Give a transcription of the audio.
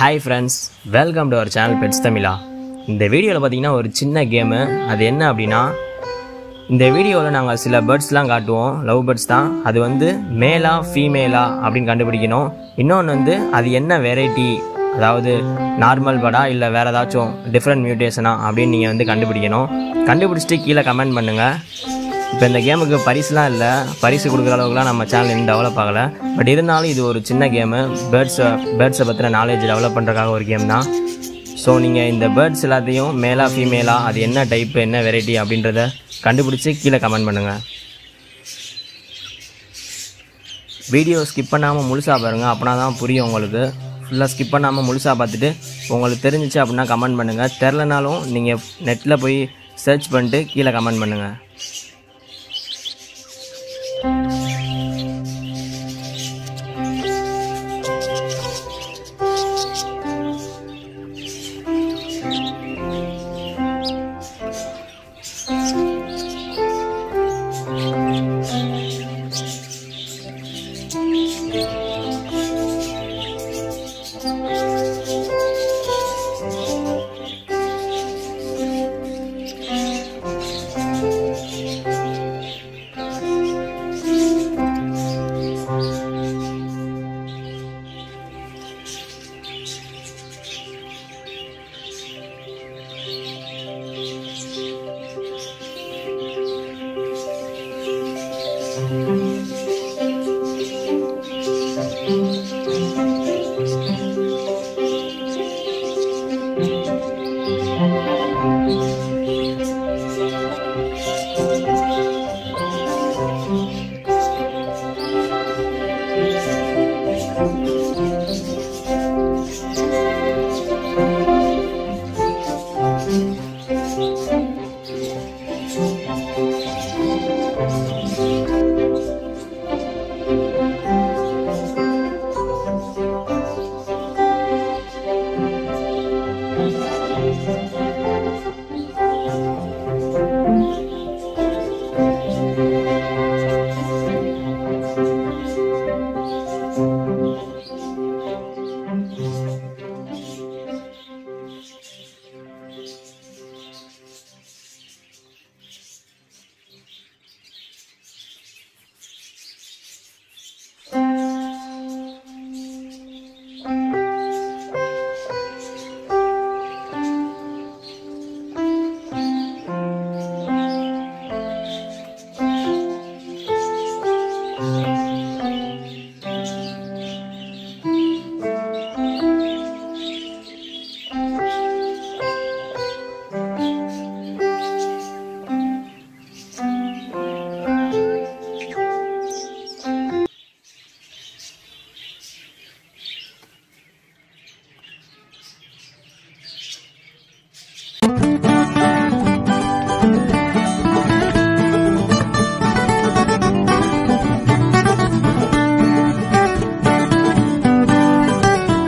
hi friends welcome to our channel pets Tamizha இந்த வீடியோவில் பார்த்தீங்கன்னா ஒரு சின்ன கேமு அது என்ன அப்படின்னா இந்த வீடியோவில் நாங்கள் சில பேர்ட்ஸ்லாம் காட்டுவோம் லவ் பேர்ட்ஸ் தான் அது வந்து மேலா ஃபீமேலா அப்படின்னு கண்டுபிடிக்கணும் இன்னொன்று வந்து அது என்ன வெரைட்டி அதாவது நார்மல் படா இல்லை வேறு ஏதாச்சும் டிஃப்ரெண்ட் மியூட்டேஷனா அப்படின்னு நீங்கள் வந்து கண்டுபிடிக்கணும் கண்டுபிடிச்சிட்டு கீழே கமெண்ட் பண்ணுங்கள் இப்போ இந்த கேமுக்கு பரிசுலாம் இல்லை பரிசு கொடுக்குற அளவுக்குலாம் நம்ம சேனல் இன்னும் டெவலப் ஆகலை பட் இருந்தாலும் இது ஒரு சின்ன கேமு பேர்ட்ஸை பேர்ட்ஸை பற்றின நாலேஜ் டெவலப் பண்ணுறதுக்காக ஒரு கேம் தான் ஸோ நீங்கள் இந்த பேர்ட்ஸ் எல்லாத்தையும் மேலா ஃபீமேலா அது என்ன டைப்பு என்ன வெரைட்டி அப்படின்றத கண்டுபிடிச்சி கீழே கமெண்ட் பண்ணுங்கள் வீடியோ ஸ்கிப் பண்ணாமல் முழுசாக பாருங்கள் அப்படின்னா தான் புரியும் உங்களுக்கு ஃபுல்லாக ஸ்கிப் பண்ணாமல் முழுசாக பார்த்துட்டு உங்களுக்கு தெரிஞ்சிச்சு அப்படின்னா கமெண்ட் பண்ணுங்கள் தெரிலனாலும் நீங்கள் நெட்டில் போய் சர்ச் பண்ணிட்டு கீழே கமெண்ட் பண்ணுங்கள்